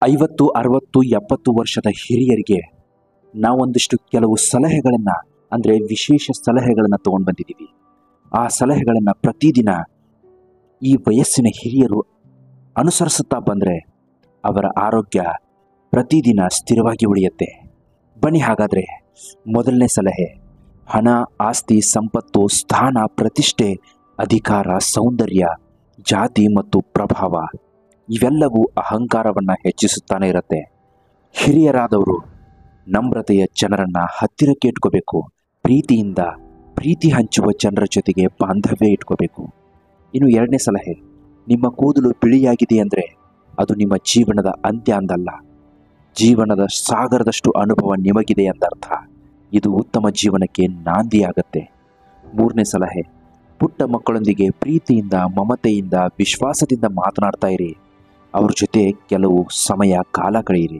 ಐವತ್ತು ಅರವತ್ತು ಎಪ್ಪತ್ತು ವರ್ಷದ ಹಿರಿಯರಿಗೆ ನಾವೊಂದಿಷ್ಟು ಕೆಲವು ಸಲಹೆಗಳನ್ನು ಅಂದರೆ ವಿಶೇಷ ಸಲಹೆಗಳನ್ನು ತಗೊಂಡು ಬಂದಿದ್ದೀವಿ ಆ ಸಲಹೆಗಳನ್ನು ಪ್ರತಿದಿನ ಈ ವಯಸ್ಸಿನ ಹಿರಿಯರು ಅನುಸರಿಸುತ್ತಾ ಬಂದರೆ ಅವರ ಆರೋಗ್ಯ ಪ್ರತಿದಿನ ಸ್ಥಿರವಾಗಿ ಉಳಿಯುತ್ತೆ ಬನ್ನಿ ಹಾಗಾದರೆ ಮೊದಲನೇ ಸಲಹೆ ಹಣ ಆಸ್ತಿ ಸಂಪತ್ತು ಸ್ಥಾನ ಪ್ರತಿಷ್ಠೆ ಅಧಿಕಾರ ಸೌಂದರ್ಯ ಜಾತಿ ಮತ್ತು ಪ್ರಭಾವ ಇವೆಲ್ಲವೂ ಅಹಂಕಾರವನ್ನು ಹೆಚ್ಚಿಸುತ್ತಾನೆ ಇರುತ್ತೆ ಹಿರಿಯರಾದವರು ನಮ್ರತೆಯ ಜನರನ್ನು ಹತ್ತಿರಕ್ಕೆ ಇಟ್ಕೋಬೇಕು ಪ್ರೀತಿಯಿಂದ ಪ್ರೀತಿ ಹಂಚುವ ಜನರ ಜೊತೆಗೆ ಬಾಂಧವ್ಯ ಇಟ್ಕೋಬೇಕು ಇನ್ನು ಎರಡನೇ ಸಲಹೆ ನಿಮ್ಮ ಕೂದಲು ಬಿಳಿಯಾಗಿದೆ ಅಂದರೆ ಅದು ನಿಮ್ಮ ಜೀವನದ ಅಂತ್ಯ ಅಂದಲ್ಲ ಜೀವನದ ಸಾಗರದಷ್ಟು ಅನುಭವ ನಿಮಗಿದೆ ಎಂದರ್ಥ ಇದು ಉತ್ತಮ ಜೀವನಕ್ಕೆ ನಾಂದಿಯಾಗತ್ತೆ ಮೂರನೇ ಸಲಹೆ ಪುಟ್ಟ ಮಕ್ಕಳೊಂದಿಗೆ ಪ್ರೀತಿಯಿಂದ ಮಮತೆಯಿಂದ ವಿಶ್ವಾಸದಿಂದ ಮಾತನಾಡ್ತಾ ಇರಿ ಅವ್ರ ಜೊತೆ ಕೆಲವು ಸಮಯ ಕಾಲ ಕಳೆಯಿರಿ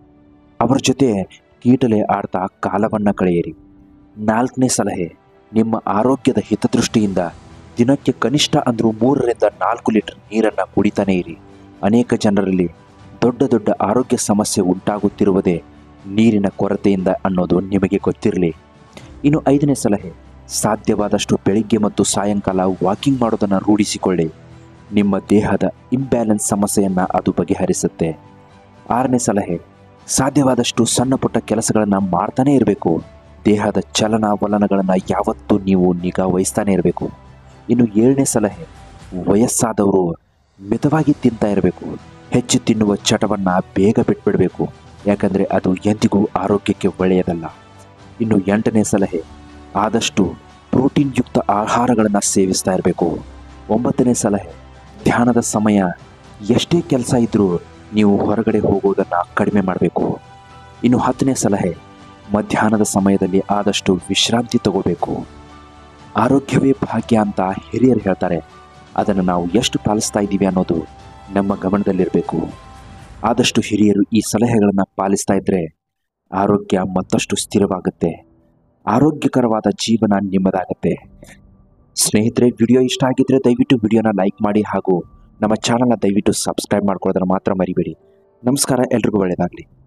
ಅವರ ಜೊತೆ ಕೀಟಲೆ ಆಡ್ತಾ ಕಾಲವನ್ನು ಕಳೆಯಿರಿ ನಾಲ್ಕನೇ ಸಲಹೆ ನಿಮ್ಮ ಆರೋಗ್ಯದ ಹಿತದೃಷ್ಟಿಯಿಂದ ದಿನಕ್ಕೆ ಕನಿಷ್ಠ ಅಂದರೂ ಮೂರರಿಂದ ನಾಲ್ಕು ಲೀಟರ್ ನೀರನ್ನು ಕುಡಿತಾನೇ ಇರಿ ಅನೇಕ ಜನರಲ್ಲಿ ದೊಡ್ಡ ದೊಡ್ಡ ಆರೋಗ್ಯ ಸಮಸ್ಯೆ ಉಂಟಾಗುತ್ತಿರುವುದೇ ನೀರಿನ ಕೊರತೆಯಿಂದ ಅನ್ನೋದು ನಿಮಗೆ ಗೊತ್ತಿರಲಿ ಇನ್ನು ಐದನೇ ಸಲಹೆ ಸಾಧ್ಯವಾದಷ್ಟು ಬೆಳಿಗ್ಗೆ ಮತ್ತು ಸಾಯಂಕಾಲ ವಾಕಿಂಗ್ ಮಾಡೋದನ್ನು ರೂಢಿಸಿಕೊಳ್ಳಿ ನಿಮ್ಮ ದೇಹದ ಇಂಬ್ಯಾಲೆನ್ಸ್ ಸಮಸ್ಯೆಯನ್ನು ಅದು ಬಗೆಹರಿಸುತ್ತೆ ಆರನೇ ಸಲಹೆ ಸಾಧ್ಯವಾದಷ್ಟು ಸಣ್ಣ ಪುಟ್ಟ ಕೆಲಸಗಳನ್ನು ಮಾಡ್ತಾನೇ ಇರಬೇಕು ದೇಹದ ಚಲನವಲನಗಳನ್ನು ಯಾವತ್ತೂ ನೀವು ನಿಗಾ ವಹಿಸ್ತಾನೆ ಇರಬೇಕು ಇನ್ನು ಏಳನೇ ಸಲಹೆ ವಯಸ್ಸಾದವರು ಮಿತವಾಗಿ ತಿಂತಾ ಇರಬೇಕು ಹೆಚ್ಚು ತಿನ್ನುವ ಚಟವನ್ನು ಬೇಗ ಬಿಟ್ಬಿಡಬೇಕು ಯಾಕಂದರೆ ಅದು ಎಂದಿಗೂ ಆರೋಗ್ಯಕ್ಕೆ ಒಳ್ಳೆಯದಲ್ಲ ಇನ್ನು ಎಂಟನೇ ಸಲಹೆ ಆದಷ್ಟು ಪ್ರೋಟೀನ್ ಯುಕ್ತ ಆಹಾರಗಳನ್ನು ಸೇವಿಸ್ತಾ ಇರಬೇಕು ಒಂಬತ್ತನೇ ಸಲಹೆ ಧ್ಯಾನದ ಸಮಯ ಎಷ್ಟೇ ಕೆಲಸ ಇದ್ದರೂ ನೀವು ಹೊರಗಡೆ ಹೋಗುವುದನ್ನು ಕಡಿಮೆ ಮಾಡಬೇಕು ಇನ್ನು ಹತ್ತನೇ ಸಲಹೆ ಮಧ್ಯಾಹ್ನದ ಸಮಯದಲ್ಲಿ ಆದಷ್ಟು ವಿಶ್ರಾಂತಿ ತಗೋಬೇಕು ಆರೋಗ್ಯವೇ ಭಾಗ್ಯ ಅಂತ ಹಿರಿಯರು ಹೇಳ್ತಾರೆ ಅದನ್ನು ನಾವು ಎಷ್ಟು ಪಾಲಿಸ್ತಾ ಇದ್ದೀವಿ ಅನ್ನೋದು ನಮ್ಮ ಗಮನದಲ್ಲಿರಬೇಕು ಆದಷ್ಟು ಹಿರಿಯರು ಈ ಸಲಹೆಗಳನ್ನು ಪಾಲಿಸ್ತಾ ಇದ್ದರೆ ಆರೋಗ್ಯ ಮತ್ತಷ್ಟು ಸ್ಥಿರವಾಗುತ್ತೆ ಆರೋಗ್ಯಕರವಾದ ಜೀವನ ನಿಮ್ಮದಾಗತ್ತೆ ಸ್ನೇಹಿತರೆ ವಿಡಿಯೋ ಇಷ್ಟ ಆಗಿದ್ದರೆ ದಯವಿಟ್ಟು ವಿಡಿಯೋನ ಲೈಕ್ ಮಾಡಿ ಹಾಗೂ ನಮ್ಮ ಚಾನಲ್ನ ದಯವಿಟ್ಟು ಸಬ್ಸ್ಕ್ರೈಬ್ ಮಾಡ್ಕೊಳ್ಳೋದನ್ನು ಮಾತ್ರ ಮರಿಬೇಡಿ ನಮಸ್ಕಾರ ಎಲ್ರಿಗೂ ಒಳ್ಳೆಯದಾಗಲಿ